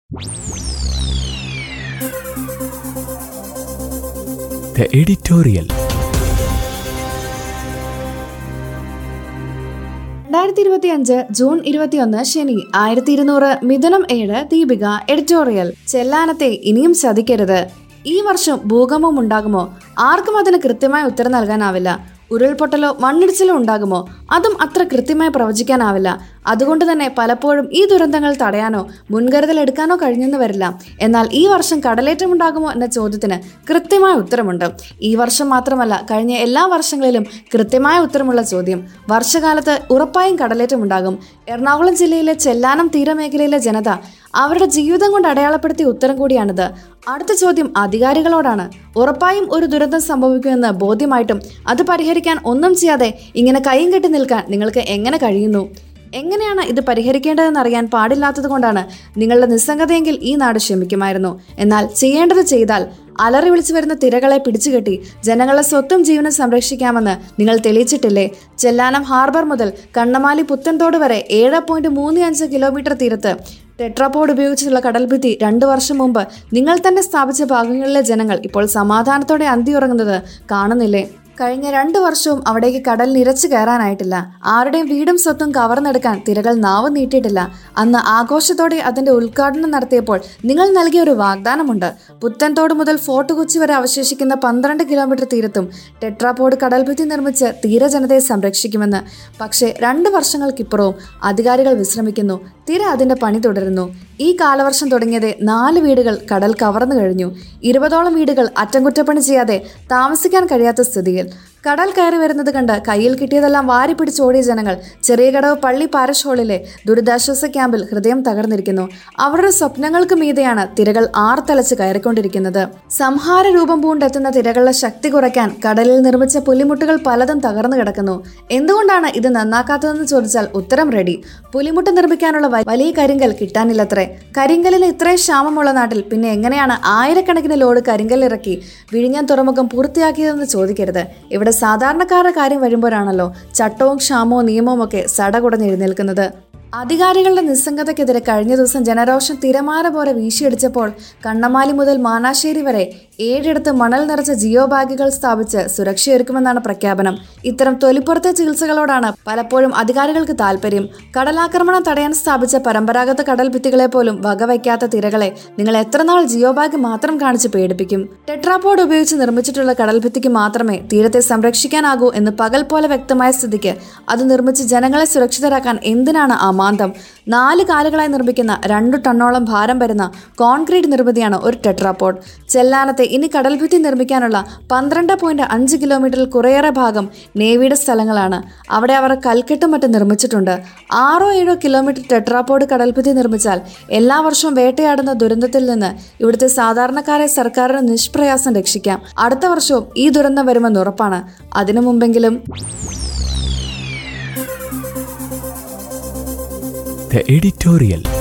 The editorial. രണ്ടായിരത്തി ഇരുപത്തി അഞ്ച് ജൂൺ ഇരുപത്തിയൊന്ന് ശനി ആയിരത്തി ഇരുന്നൂറ് മിഥുനം ഏഴ് ദീപിക എഡിറ്റോറിയൽ ചെല്ലാനത്തെ ഇനിയും ചതിക്കരുത് ഈ വർഷം ഭൂകമ്പം ഉണ്ടാകുമോ ആർക്കും അതിന് കൃത്യമായ ഉത്തരം നൽകാനാവില്ല ഉരുൾപൊട്ടലോ മണ്ണിടിച്ചിലോ ഉണ്ടാകുമോ അതും അത്ര കൃത്യമായി പ്രവചിക്കാനാവില്ല അതുകൊണ്ട് തന്നെ പലപ്പോഴും ഈ ദുരന്തങ്ങൾ തടയാനോ മുൻകരുതൽ എടുക്കാനോ കഴിഞ്ഞെന്ന് വരില്ല എന്നാൽ ഈ വർഷം കടലേറ്റം ഉണ്ടാകുമോ എന്ന ചോദ്യത്തിന് കൃത്യമായ ഉത്തരമുണ്ട് ഈ വർഷം മാത്രമല്ല കഴിഞ്ഞ എല്ലാ വർഷങ്ങളിലും കൃത്യമായ ഉത്തരമുള്ള ചോദ്യം വർഷകാലത്ത് ഉറപ്പായും കടലേറ്റം ഉണ്ടാകും എറണാകുളം ജില്ലയിലെ ചെല്ലാനം തീരമേഖലയിലെ ജനത അവരുടെ ജീവിതം കൊണ്ട് അടയാളപ്പെടുത്തിയ ഉത്തരം കൂടിയാണിത് അടുത്ത ചോദ്യം അധികാരികളോടാണ് ഉറപ്പായും ഒരു ദുരന്തം സംഭവിക്കുമെന്ന് ബോധ്യമായിട്ടും അത് പരിഹരിക്കാൻ ഒന്നും ചെയ്യാതെ ഇങ്ങനെ കൈയും കെട്ടി നിൽക്കാൻ നിങ്ങൾക്ക് എങ്ങനെ കഴിയുന്നു എങ്ങനെയാണ് ഇത് പരിഹരിക്കേണ്ടതെന്ന് അറിയാൻ പാടില്ലാത്തത് കൊണ്ടാണ് നിങ്ങളുടെ നിസ്സംഗതയെങ്കിൽ ഈ നാട് ക്ഷമിക്കുമായിരുന്നു എന്നാൽ ചെയ്യേണ്ടത് ചെയ്താൽ അലറി വിളിച്ചു വരുന്ന തിരകളെ പിടിച്ചുകെട്ടി ജനങ്ങളുടെ സ്വത്തും ജീവനും സംരക്ഷിക്കാമെന്ന് നിങ്ങൾ തെളിയിച്ചിട്ടില്ലേ ചെല്ലാനം ഹാർബർ മുതൽ കണ്ണമാലി പുത്തൻതോട് വരെ ഏഴ് പോയിന്റ് മൂന്ന് അഞ്ച് കിലോമീറ്റർ തീരത്ത് ടെട്രാപോഡ് ഉപയോഗിച്ചുള്ള കടൽഭിത്തി രണ്ടു വർഷം മുമ്പ് നിങ്ങൾ തന്നെ സ്ഥാപിച്ച ഭാഗങ്ങളിലെ ജനങ്ങൾ ഇപ്പോൾ സമാധാനത്തോടെ അന്തിയുറങ്ങുന്നത് കാണുന്നില്ലേ കഴിഞ്ഞ രണ്ടു വർഷവും അവിടേക്ക് കടൽ നിരച്ചു കയറാനായിട്ടില്ല ആരുടെയും വീടും സ്വത്തും കവർന്നെടുക്കാൻ തിരകൾ നാവ് നീട്ടിയിട്ടില്ല അന്ന് ആഘോഷത്തോടെ അതിന്റെ ഉദ്ഘാടനം നടത്തിയപ്പോൾ നിങ്ങൾ നൽകിയ ഒരു വാഗ്ദാനമുണ്ട് പുത്തൻതോട് മുതൽ ഫോർട്ട് കൊച്ചി വരെ അവശേഷിക്കുന്ന പന്ത്രണ്ട് കിലോമീറ്റർ തീരത്തും ടെട്രാപോഡ് കടൽഭിത്തി നിർമ്മിച്ച് തീരജനതയെ സംരക്ഷിക്കുമെന്ന് പക്ഷേ രണ്ട് വർഷങ്ങൾക്കിപ്പുറവും അധികാരികൾ വിശ്രമിക്കുന്നു തിര അതിന്റെ പണി തുടരുന്നു ഈ കാലവർഷം തുടങ്ങിയത് നാല് വീടുകൾ കടൽ കവർന്നു കഴിഞ്ഞു ഇരുപതോളം വീടുകൾ അറ്റകുറ്റപ്പണി ചെയ്യാതെ താമസിക്കാൻ കഴിയാത്ത സ്ഥിതിയിൽ കടൽ കയറി വരുന്നത് കണ്ട് കയ്യിൽ കിട്ടിയതെല്ലാം വാരി പിടിച്ചോടിയ ജനങ്ങൾ ചെറിയ കടവ് പള്ളി പാരഷ് ഹാളിലെ ദുരിതാശ്വാസ ക്യാമ്പിൽ ഹൃദയം തകർന്നിരിക്കുന്നു അവരുടെ സ്വപ്നങ്ങൾക്ക് മീതെയാണ് തിരകൾ ആർത്തലച്ച് കയറിക്കൊണ്ടിരിക്കുന്നത് സംഹാര രൂപം പൂണ്ടെത്തുന്ന തിരകളുടെ ശക്തി കുറയ്ക്കാൻ കടലിൽ നിർമ്മിച്ച പുലിമുട്ടുകൾ പലതും തകർന്നു കിടക്കുന്നു എന്തുകൊണ്ടാണ് ഇത് നന്നാക്കാത്തതെന്ന് ചോദിച്ചാൽ ഉത്തരം റെഡി പുലിമുട്ട് നിർമ്മിക്കാനുള്ള വ- വലിയ കരിങ്കൽ കിട്ടാനില്ലത്രേ കരിങ്കലിന് ഇത്രയും ക്ഷാമമുള്ള നാട്ടിൽ പിന്നെ എങ്ങനെയാണ് ആയിരക്കണക്കിന് ലോഡ് കരിങ്കൽ ഇറക്കി വിഴിഞ്ഞാൻ തുറമുഖം പൂർത്തിയാക്കിയതെന്ന് ചോദിക്കരുത് ഇവിടെ സാധാരണക്കാരുടെ കാര്യം വരുമ്പോഴാണല്ലോ ചട്ടവും ക്ഷാമവും നിയമവും ഒക്കെ സടകുടഞ്ഞ് എഴുന്നേൽക്കുന്നത് അധികാരികളുടെ നിസ്സംഗതയ്ക്കെതിരെ കഴിഞ്ഞ ദിവസം ജനരോഷം തിരമാല പോലെ വീശിയടിച്ചപ്പോൾ കണ്ണമാലി മുതൽ മാനാശ്ശേരി വരെ ഏഴിടത്ത് മണൽ നിറച്ച ജിയോ ബാഗുകൾ സ്ഥാപിച്ച് സുരക്ഷയൊരുക്കുമെന്നാണ് പ്രഖ്യാപനം ഇത്തരം തൊലിപ്പുറത്തെ ചികിത്സകളോടാണ് പലപ്പോഴും അധികാരികൾക്ക് താല്പര്യം കടലാക്രമണം തടയാൻ സ്ഥാപിച്ച പരമ്പരാഗത കടൽ ഭിത്തികളെ പോലും വകവയ്ക്കാത്ത തിരകളെ നിങ്ങൾ എത്ര നാൾ ജിയോ ബാഗ് മാത്രം കാണിച്ച് പേടിപ്പിക്കും ടെട്രാപോഡ് ഉപയോഗിച്ച് നിർമ്മിച്ചിട്ടുള്ള കടൽ ഭിത്തിക്ക് മാത്രമേ തീരത്തെ സംരക്ഷിക്കാനാകൂ എന്ന് പകൽ പോലെ വ്യക്തമായ സ്ഥിതിക്ക് അത് നിർമ്മിച്ച് ജനങ്ങളെ സുരക്ഷിതരാക്കാൻ എന്തിനാണ് ആ മാന്തം നാല് കാലുകളായി നിർമ്മിക്കുന്ന രണ്ടു ടണ്ണോളം ഭാരം വരുന്ന കോൺക്രീറ്റ് നിർമ്മിതിയാണ് ഒരു ടെട്രാപോഡ് ചെല്ലാനത്തെ ഇനി കടൽഭിത്തി നിർമ്മിക്കാനുള്ള പന്ത്രണ്ട് പോയിന്റ് അഞ്ച് കിലോമീറ്ററിൽ കുറേയേറെ ഭാഗം നേവിയുടെ സ്ഥലങ്ങളാണ് അവിടെ അവർ കൽക്കെട്ടും മറ്റും നിർമ്മിച്ചിട്ടുണ്ട് ആറോ ഏഴോ കിലോമീറ്റർ ടെട്രാപോഡ് കടൽഭിത്തി നിർമ്മിച്ചാൽ എല്ലാ വർഷവും വേട്ടയാടുന്ന ദുരന്തത്തിൽ നിന്ന് ഇവിടുത്തെ സാധാരണക്കാരെ സർക്കാരിന് നിഷ്പ്രയാസം രക്ഷിക്കാം അടുത്ത വർഷവും ഈ ദുരന്തം വരുമെന്ന് ഉറപ്പാണ് അതിനു മുമ്പെങ്കിലും The editorial.